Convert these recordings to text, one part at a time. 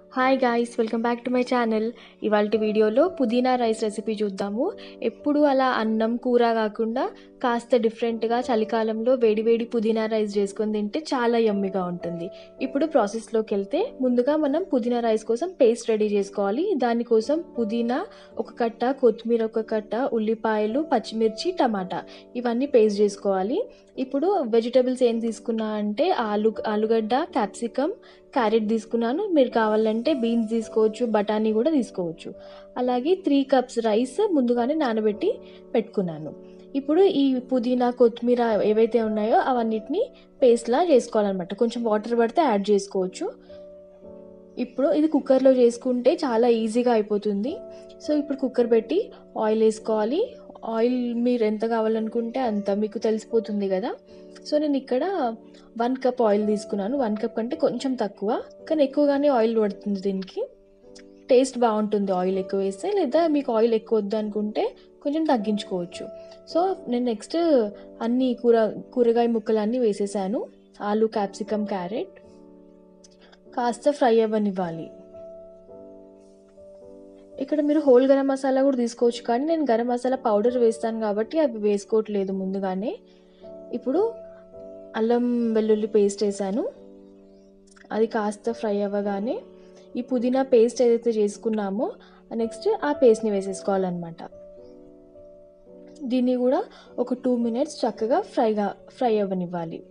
hi guys welcome back to my channel ఇవాళ వీడియోలో పుదీనా రైస్ రెసిపీ చూద్దాము ఎప్పుడు అలా అన్నం కూర కాకుండా కాస్త డిఫరెంట్గా చలికాలంలో వేడివేడి పుదీనా రైస్ చేసుకొని తింటే చాలా యమ్మిగా ఉంటుంది ఇప్పుడు ప్రాసెస్లోకి వెళ్తే ముందుగా మనం పుదీనా రైస్ కోసం పేస్ట్ రెడీ చేసుకోవాలి దానికోసం పుదీనా ఒక కట్ట కొత్తిమీర ఒక కట్ట ఉల్లిపాయలు పచ్చిమిర్చి టమాటా ఇవన్నీ పేస్ట్ చేసుకోవాలి ఇప్పుడు వెజిటబుల్స్ ఏం తీసుకున్నా అంటే ఆలు ఆలుగడ్డ క్యాప్సికమ్ క్యారెట్ తీసుకున్నాను మీరు కావాలంటే బీన్స్ తీసుకోవచ్చు బఠానీ కూడా తీసుకోవచ్చు అలాగే త్రీ కప్స్ రైస్ ముందుగానే నానబెట్టి పెట్టుకున్నాను ఇప్పుడు ఈ పుదీనా కొత్తిమీర ఏవైతే ఉన్నాయో అవన్నిటిని పేస్ట్లా చేసుకోవాలన్నమాట కొంచెం వాటర్ పడితే యాడ్ చేసుకోవచ్చు ఇప్పుడు ఇది కుక్కర్లో చేసుకుంటే చాలా ఈజీగా అయిపోతుంది సో ఇప్పుడు కుక్కర్ పెట్టి ఆయిల్ వేసుకోవాలి ఆయిల్ మీరు ఎంత కావాలనుకుంటే అంత మీకు తెలిసిపోతుంది కదా సో నేను ఇక్కడ వన్ కప్ ఆయిల్ తీసుకున్నాను వన్ కప్ కంటే కొంచెం తక్కువ కానీ ఎక్కువగానే ఆయిల్ పడుతుంది దీనికి టేస్ట్ బాగుంటుంది ఆయిల్ ఎక్కువ వేస్తే లేదా మీకు ఆయిల్ ఎక్కువ వద్దు అనుకుంటే కొంచెం తగ్గించుకోవచ్చు సో నేను నెక్స్ట్ అన్ని కూర కూరగాయ ముక్కలు అన్నీ వేసేసాను ఆలు క్యాప్సికమ్ క్యారెట్ కాస్త ఫ్రై అవ్వనివ్వాలి ఇక్కడ మీరు హోల్ గరం మసాలా కూడా తీసుకోవచ్చు కానీ నేను గరం మసాలా పౌడర్ వేస్తాను కాబట్టి అవి వేసుకోవట్లేదు ముందుగానే ఇప్పుడు అల్లం వెల్లుల్లి పేస్ట్ వేసాను అది కాస్త ఫ్రై అవ్వగానే ఈ పుదీనా పేస్ట్ ఏదైతే చేసుకున్నామో నెక్స్ట్ ఆ పేస్ట్ని వేసేసుకోవాలన్నమాట దీన్ని కూడా ఒక టూ మినిట్స్ చక్కగా ఫ్రైగా ఫ్రై అవ్వనివ్వాలి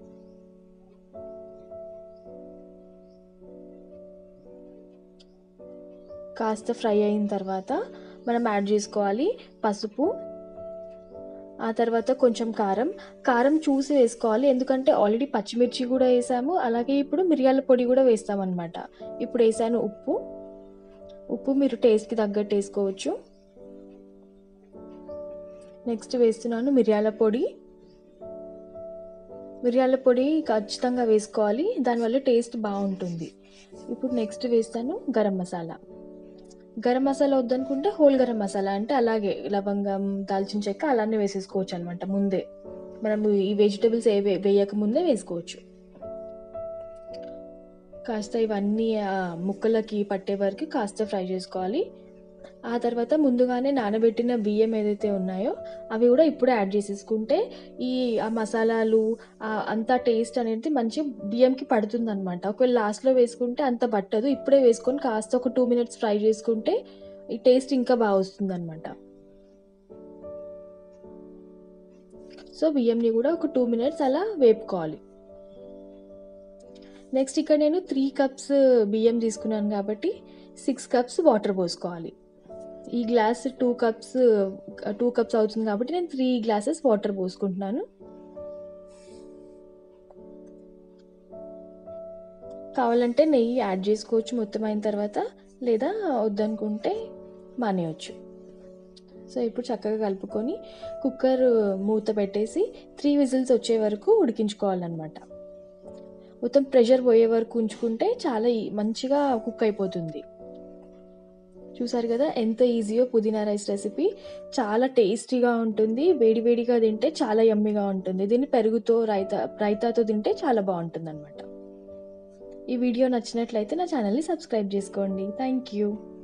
కాస్త ఫ్రై అయిన తర్వాత మనం యాడ్ చేసుకోవాలి పసుపు ఆ తర్వాత కొంచెం కారం కారం చూసి వేసుకోవాలి ఎందుకంటే ఆల్రెడీ పచ్చిమిర్చి కూడా వేసాము అలాగే ఇప్పుడు మిరియాల పొడి కూడా వేస్తామన్నమాట ఇప్పుడు వేసాను ఉప్పు ఉప్పు మీరు టేస్ట్కి తగ్గట్టు వేసుకోవచ్చు నెక్స్ట్ వేస్తున్నాను మిరియాల పొడి మిరియాల పొడి ఖచ్చితంగా వేసుకోవాలి దానివల్ల టేస్ట్ బాగుంటుంది ఇప్పుడు నెక్స్ట్ వేస్తాను గరం మసాలా గరం మసాలా వద్దనుకుంటే హోల్ గరం మసాలా అంటే అలాగే లవంగం దాల్చిన చెక్క అలానే వేసేసుకోవచ్చు అనమాట ముందే మనం ఈ వెజిటబుల్స్ ఏ వేయక ముందే వేసుకోవచ్చు కాస్త ఇవన్నీ ముక్కలకి పట్టే వరకు కాస్త ఫ్రై చేసుకోవాలి ఆ తర్వాత ముందుగానే నానబెట్టిన బియ్యం ఏదైతే ఉన్నాయో అవి కూడా ఇప్పుడే యాడ్ చేసేసుకుంటే ఈ ఆ మసాలాలు అంత టేస్ట్ అనేది మంచి బియ్యంకి పడుతుంది అనమాట ఒకవేళ లాస్ట్లో వేసుకుంటే అంత పట్టదు ఇప్పుడే వేసుకొని కాస్త ఒక టూ మినిట్స్ ఫ్రై చేసుకుంటే ఈ టేస్ట్ ఇంకా బాగా వస్తుంది అనమాట సో బియ్యంని కూడా ఒక టూ మినిట్స్ అలా వేపుకోవాలి నెక్స్ట్ ఇక్కడ నేను త్రీ కప్స్ బియ్యం తీసుకున్నాను కాబట్టి సిక్స్ కప్స్ వాటర్ పోసుకోవాలి ఈ glass two cups two cups అవుతుంది కాబట్టి నేను త్రీ గ్లాసెస్ వాటర్ పోసుకుంటున్నాను కావాలంటే నెయ్యి యాడ్ చేసుకోవచ్చు మొత్తం అయిన తర్వాత లేదా వద్దనుకుంటే మానేయచ్చు సో ఇప్పుడు చక్కగా కలుపుకొని కుక్కర్ మూత పెట్టేసి త్రీ విజిల్స్ వచ్చే వరకు ఉడికించుకోవాలన్నమాట మొత్తం ప్రెషర్ పోయే వరకు ఉంచుకుంటే చాలా మంచిగా కుక్ అయిపోతుంది చూసారు కదా ఎంత ఈజీయో పుదీనా రైస్ రెసిపీ చాలా టేస్టీగా ఉంటుంది వేడివేడిగా తింటే చాలా యమ్మీగా ఉంటుంది దీన్ని పెరుగుతో రైతా రైతాతో తింటే చాలా బాగుంటుంది అనమాట ఈ వీడియో నచ్చినట్లయితే నా ఛానల్ని సబ్స్క్రైబ్ చేసుకోండి థ్యాంక్ యూ